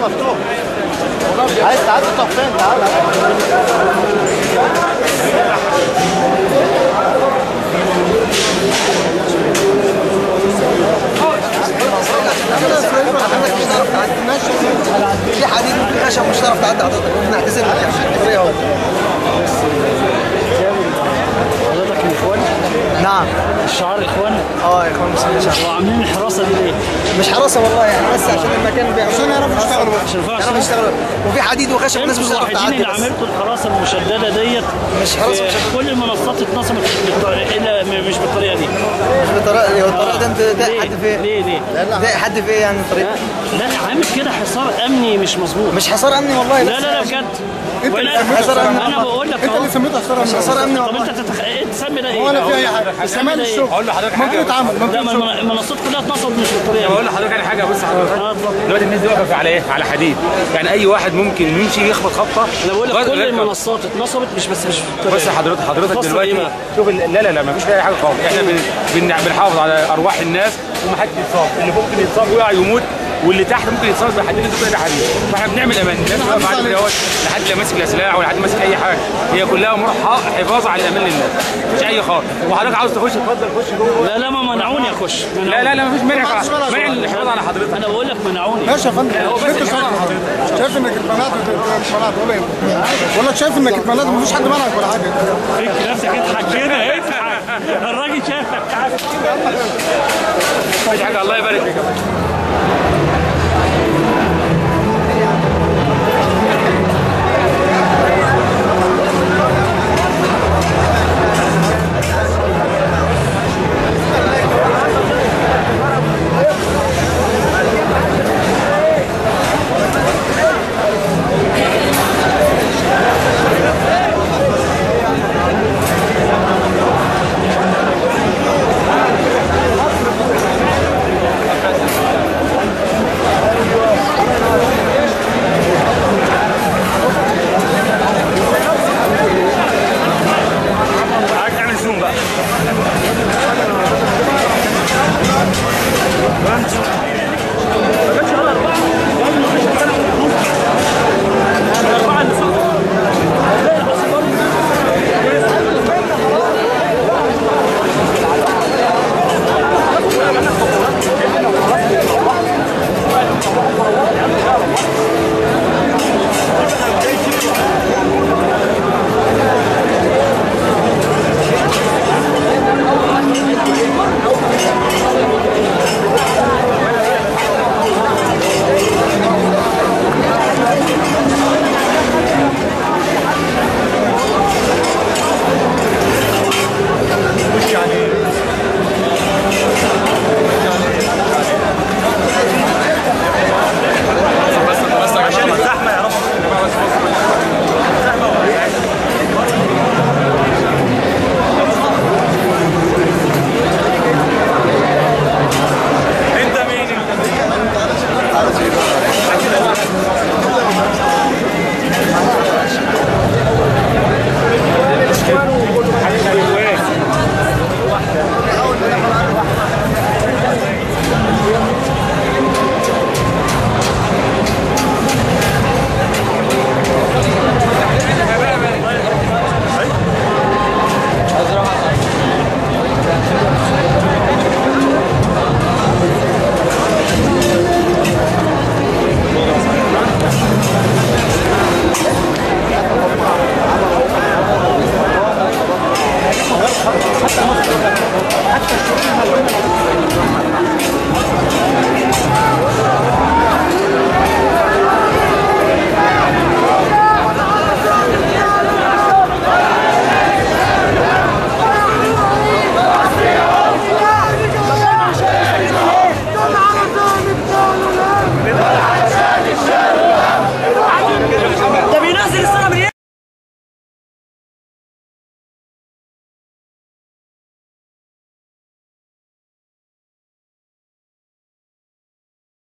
مفتوح عايز تعدي طب فين تعالى في حديد وفي خشب مش هتعرف تعدي حضرتك نعتذر لك يعني الطريق اهو حضرتك من اخوان نعم الشعار اخوان اه يا اخوان مسلمين شعب وعاملين الحراسه دي ليه؟ مش حراسه والله يعني بس عشان المكان بيع عشان يعرفوا يشتغلوا عشان ينفعوا يعرفوا يشتغلوا وفي حديد وخشب الناس انتوا مش هتعرف الوحيدين تعدي اللي بس عملتوا الحراسه المشدده ديت مش حراسة في مشددة. كل المنصات اتنصبت بالطريقه الا م- مش بالطريقه دي مش بالطريقه هو الطريقه ده انت ده ليه؟ حد في ليه ليه؟ ده حد في ايه يعني الطريقه لا عامل كده حصار امني مش مظبوط مش حصار امني والله لا لا لا بجد انت ولا اللي حصار امني انا بقول لك انت اهو اللي سميته حصار مش امني حصار امني طب والله انت تتخ... إيه تسمي ده ايه؟ ولا في اي حاجه تسمي استعمال ده ايه؟ الشغل اقول لحضرتك حاجه ممكن يتعمل ممكن لا ما يتعمل. الم- المنصات كلها اتنصبت مش بالطريقه دي بقول لحضرتك على حاجه بص حضرتك اه اتفضل دلوقتي الناس دي واقفه على ايه؟ على حديد يعني اي واحد ممكن يمشي يخبط خبطه انا بقول لك غير- كل غير- المنصات اتنصبت مش بس مش بالطريقه بص دي. حضرتك حضرتك اتنصب دلوقتي ايه بقى؟ شوف ال- لا لا لا ما فيش اي حاجه خالص احنا بن بن بنحافظ على ارواح الناس ومحدش يتصاب اللي ممكن يتصاب ويقع يموت واللي تحت ممكن يتصاب بحديد يدخل الى حديد فاحنا بنعمل امان الناس واقفه عادي دوت لحد لا ماسك لا سلاح ولا حد ماسك اي حاجه هي كلها امور ح- حفاظ على الامان للناس مش اي خالص وحضرتك عاوز تخش اتفضل خش جوه لا لا ما منعوني اخش لا لا لا ما فيش مانع ما فيش مانع منع الحفاظ على حضرتك انا بقول لك منعوني ماشي يا فندم هو بس انت الحفاظ على حضرتك شايف انك اتمنعت اتمنعت ولا ايه؟ بقول لك شايف انك اتمنعت مفيش حد منعك ولا حاجه فكر نفسك اضحك كده اضحك الراجل شايفك مفيش حاجه الله يبارك فيك